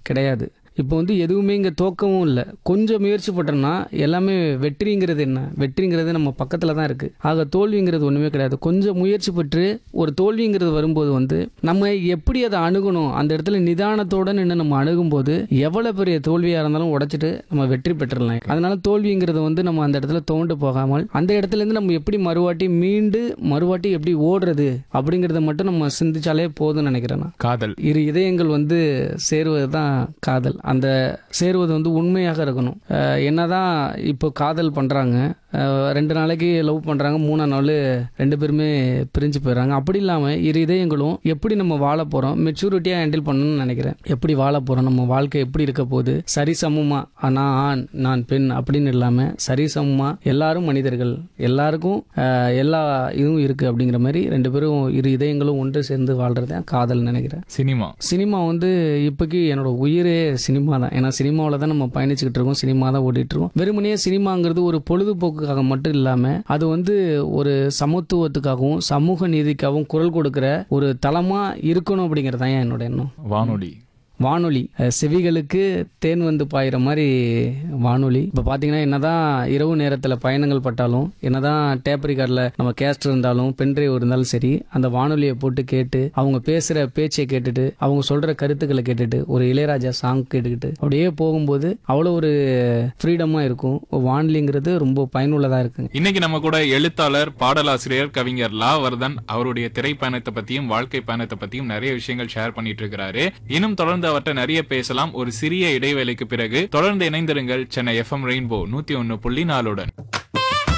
கிடையாது இப்போ வந்து எதுவுமே இங்கே தோக்கவும் இல்லை கொஞ்சம் முயற்சி பட்டோம்னா எல்லாமே வெற்றிங்கிறது என்ன வெற்றிங்கிறது நம்ம பக்கத்தில் தான் இருக்குது ஆக தோல்விங்கிறது ஒன்றுமே கிடையாது கொஞ்சம் முயற்சி பெற்று ஒரு தோல்விங்கிறது வரும்போது வந்து நம்ம எப்படி அதை அணுகணும் அந்த இடத்துல நிதானத்தோட நின்று நம்ம அணுகும்போது எவ்வளோ பெரிய தோல்வியாக இருந்தாலும் உடைச்சிட்டு நம்ம வெற்றி பெற்றுடலாம் அதனால தோல்விங்கிறது வந்து நம்ம அந்த இடத்துல தோண்டு போகாமல் அந்த இடத்துல இருந்து நம்ம எப்படி மறுவாட்டி மீண்டு மறுவாட்டி எப்படி ஓடுறது அப்படிங்கிறத மட்டும் நம்ம சிந்திச்சாலே போதும்னு நினைக்கிறேன் நான் காதல் இரு இதயங்கள் வந்து சேருவது தான் காதல் அந்த சேருவது வந்து உண்மையாக இருக்கணும் அஹ் என்னதான் இப்போ காதல் பண்ணுறாங்க ரெண்டு நாளைக்கு லவ் பண்ணுறாங்க மூணாம் நாள் ரெண்டு பேருமே பிரிஞ்சு போயிடுறாங்க அப்படி இல்லாமல் இரு இதயங்களும் எப்படி நம்ம வாழ போகிறோம் மெச்சூரிட்டியாக ஹேண்டில் பண்ணணும்னு நினைக்கிறேன் எப்படி வாழ போகிறோம் நம்ம வாழ்க்கை எப்படி இருக்க போகுது சரிசமமாக நான் ஆண் நான் பெண் அப்படின்னு இல்லாமல் சரிசமமாக எல்லாரும் மனிதர்கள் எல்லாருக்கும் அஹ், எல்லா இதுவும் இருக்குது அப்படிங்கிற மாதிரி ரெண்டு பேரும் இரு இதயங்களும் ஒன்று சேர்ந்து வாழ்றது தான் காதல் நினைக்கிறேன் சினிமா சினிமா வந்து இப்போக்கி என்னோட உயிரே சினிமா தான் ஏன்னா சினிமாவில் தான் நம்ம பயணிச்சுக்கிட்டு இருக்கோம் சினிமா தான் ஓடிட்டு இருக்கோம் வெறுமனே சினிமாங்கிறது ஒரு பொழுதுபோக்குக்காக மட்டும் இல்லாமல் அது வந்து ஒரு சமத்துவத்துக்காகவும் சமூக நீதிக்காகவும் குரல் கொடுக்குற ஒரு தளமாக இருக்கணும் அப்படிங்கிறது தான் என்னோட எண்ணம் வானொலி வானொலி அஹ், செவிகளுக்கு தேன் வந்து பாயிற மாதிரி வானொலி இப்போ பார்த்தீங்கன்னா என்னதான் இரவு நேரத்தில் பயணங்கள் பட்டாலும் என்னதான் டேப் ரெக்கார்டில் நம்ம கேஸ்ட் இருந்தாலும் பென்ட்ரைவ் இருந்தாலும் சரி அந்த வானொலியை போட்டு கேட்டு அவங்க பேசுகிற பேச்சை கேட்டுட்டு அவங்க சொல்கிற கருத்துக்களை கேட்டுட்டு ஒரு இளையராஜா சாங் கேட்டுக்கிட்டு அப்படியே போகும்போது அவ்வளோ ஒரு ஃப்ரீடமாக இருக்கும் வானொலிங்கிறது ரொம்ப பயனுள்ளதாக இருக்குங்க இன்னைக்கு நம்ம கூட எழுத்தாளர் பாடலாசிரியர் கவிஞர் லா வர்தன் அவருடைய திரைப்பயணத்தை பத்தியும் வாழ்க்கை பயணத்தை பத்தியும் நிறைய விஷயங்கள் ஷேர் பண்ணிட்டு இருக்கிறாரு இன்னும் தொடர்ந்து அவர்கிட்ட நிறைய பேசலாம் ஒரு சிறிய இடைவேளைக்கு பிறகு தொடர்ந்து இணைந்திருங்கள் சென்னை எஃப்எம் ரெயின்போ நூத்தி ஒன்னு புள்ளி நாலுடன்